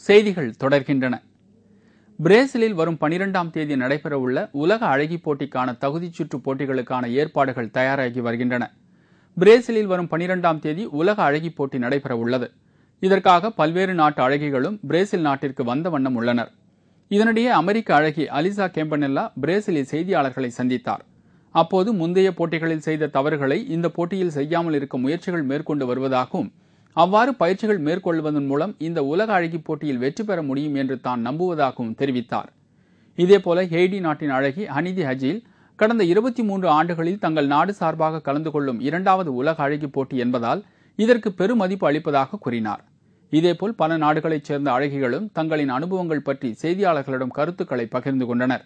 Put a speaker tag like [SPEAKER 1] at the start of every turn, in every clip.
[SPEAKER 1] செய்திகள் தொடர்கின்றன பிரேசிலில் வரும் பனிரெண்டாம் தேதி நடைபெறவுள்ள உலக அழகி போட்டிக்கான தகுதிச் சுற்று போட்டிகளுக்கான ஏற்பாடுகள் தயாராகி வருகின்றன பிரேசிலில் வரும் பனிரெண்டாம் தேதி உலக அழகி போட்டி நடைபெறவுள்ளது இதற்காக பல்வேறு நாட்டு அழகிகளும் பிரேசில் நாட்டிற்கு வந்த வண்ணம் உள்ளனர் இதனிடையே அமெரிக்க அழகி அலிசா கேம்பனெல்லா பிரேசிலில் செய்தியாளர்களை சந்தித்தார் அப்போது முந்தைய போட்டிகளில் செய்த தவறுகளை இந்த போட்டியில் செய்யாமல் இருக்க முயற்சிகள் மேற்கொண்டு வருவதாகவும் அவ்வாறு பயிற்சிகள் மேற்கொள்வதன் மூலம் இந்த உலக அழகி போட்டியில் வெற்றி பெற முடியும் என்று தான் நம்புவதாகவும் தெரிவித்தார் இதேபோல ஹெய்டி நாட்டின் அழகி ஹனிதி ஹஜில் கடந்த இருபத்தி மூன்று ஆண்டுகளில் தங்கள் நாடு சார்பாக கலந்து கொள்ளும் இரண்டாவது உலக அழகி போட்டி என்பதால் இதற்கு பெருமதிப்பு அளிப்பதாக கூறினார் இதேபோல் பல நாடுகளைச் சேர்ந்த அழகிகளும் தங்களின் அனுபவங்கள் பற்றி செய்தியாளர்களிடம் கருத்துக்களை பகிர்ந்து கொண்டனர்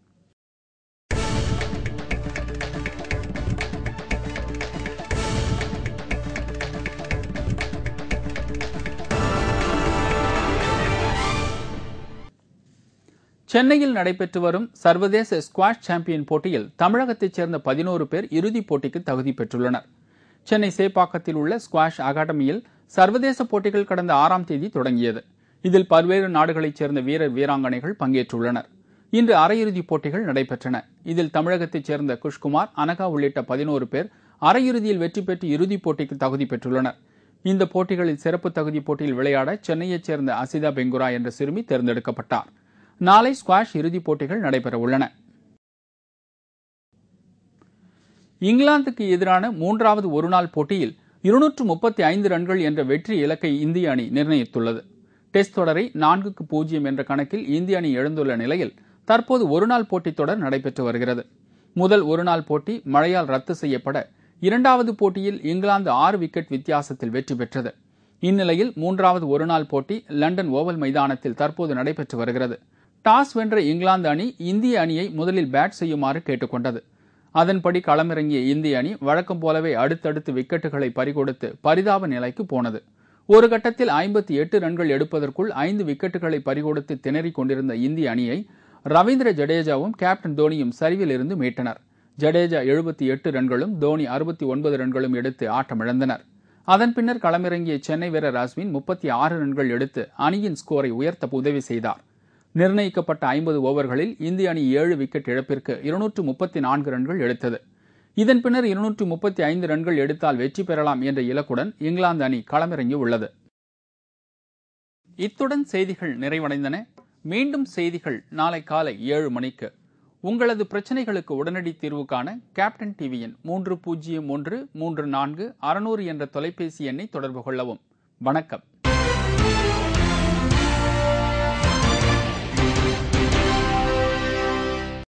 [SPEAKER 1] சென்னையில் நடைபெற்று வரும் சர்வதேச ஸ்குவாஷ் சாம்பியன் போட்டியில் தமிழகத்தைச் சேர்ந்த பதினோரு பேர் இறுதிப் போட்டிக்கு தகுதி பெற்றுள்ளனர் சென்னை சேப்பாக்கத்தில் உள்ள ஸ்குவாஷ் அகாடமியில் சர்வதேச போட்டிகள் கடந்த ஆறாம் தேதி தொடங்கியது இதில் பல்வேறு நாடுகளைச் சேர்ந்த வீரர் வீராங்கனைகள் பங்கேற்றுள்ளனர் இன்று அரையிறுதிப் போட்டிகள் நடைபெற்றன இதில் தமிழகத்தைச் சேர்ந்த குஷ்குமார் அனகா உள்ளிட்ட பதினோரு பேர் அரையிறுதியில் வெற்றி பெற்று இறுதிப் போட்டிக்கு தகுதி பெற்றுள்ளனர் இந்த போட்டிகளில் சிறப்பு தகுதி போட்டியில் விளையாட சென்னையைச் சேர்ந்த அசிதா பெங்குரா என்ற சிறுமி தேர்ந்தெடுக்கப்பட்டார் நாளை ஸ்குவாஷ் இறுதிப் போட்டிகள் நடைபெற உள்ளன இங்கிலாந்துக்கு எதிரான மூன்றாவது ஒருநாள் போட்டியில் இருநூற்று முப்பத்தி ஐந்து ரன்கள் என்ற வெற்றி இலக்கை இந்திய அணி நிர்ணயித்துள்ளது டெஸ்ட் தொடரை நான்குக்கு பூஜ்ஜியம் என்ற கணக்கில் இந்திய அணி எழுந்துள்ள நிலையில் தற்போது ஒருநாள் போட்டித் தொடர் நடைபெற்று வருகிறது முதல் ஒருநாள் போட்டி மழையால் ரத்து செய்யப்பட இரண்டாவது போட்டியில் இங்கிலாந்து ஆறு விக்கெட் வித்தியாசத்தில் வெற்றி பெற்றது இந்நிலையில் மூன்றாவது ஒருநாள் போட்டி லண்டன் ஓவல் மைதானத்தில் தற்போது நடைபெற்று வருகிறது டாஸ் வென்ற இங்கிலாந்து அணி இந்திய அணியை முதலில் பேட் செய்யுமாறு கேட்டுக்கொண்டது அதன்படி களமிறங்கிய இந்திய அணி வழக்கம் போலவே அடுத்தடுத்து விக்கெட்டுகளை பறிகொடுத்து பரிதாப நிலைக்கு போனது ஒரு கட்டத்தில் ஐம்பத்தி எட்டு ரன்கள் எடுப்பதற்குள் ஐந்து விக்கெட்டுகளை பறிகொடுத்து திணறிக் கொண்டிருந்த இந்திய அணியை ரவீந்திர ஜடேஜாவும் கேப்டன் தோனியும் சரிவில் இருந்து மீட்டனர் ஜடேஜா எழுபத்தி எட்டு ரன்களும் தோனி அறுபத்தி ஒன்பது ரன்களும் எடுத்து ஆட்டமிழந்தனர் அதன் பின்னர் களமிறங்கிய சென்னை வீரர் அஸ்வின் முப்பத்தி ஆறு ரன்கள் எடுத்து அணியின் ஸ்கோரை உயர்த்த உதவி செய்தார் நிர்ணயிக்கப்பட்ட ஐம்பது ஓவர்களில் இந்திய அணி ஏழு விக்கெட் இழப்பிற்கு இருநூற்று முப்பத்தி நான்கு ரன்கள் எடுத்தது இதன் பின்னர் இருநூற்று முப்பத்தி ஐந்து ரன்கள் எடுத்தால் வெற்றி பெறலாம் என்ற இலக்குடன் இங்கிலாந்து அணி களமிறங்கி உள்ளது இத்துடன் செய்திகள் நிறைவடைந்தன மீண்டும் செய்திகள் நாளை காலை ஏழு மணிக்கு உங்களது பிரச்சனைகளுக்கு உடனடி தீர்வு காண கேப்டன் டிவியின் மூன்று பூஜ்ஜியம் ஒன்று மூன்று நான்கு அறுநூறு என்ற தொலைபேசி எண்ணை தொடர்பு கொள்ளவும் வணக்கம்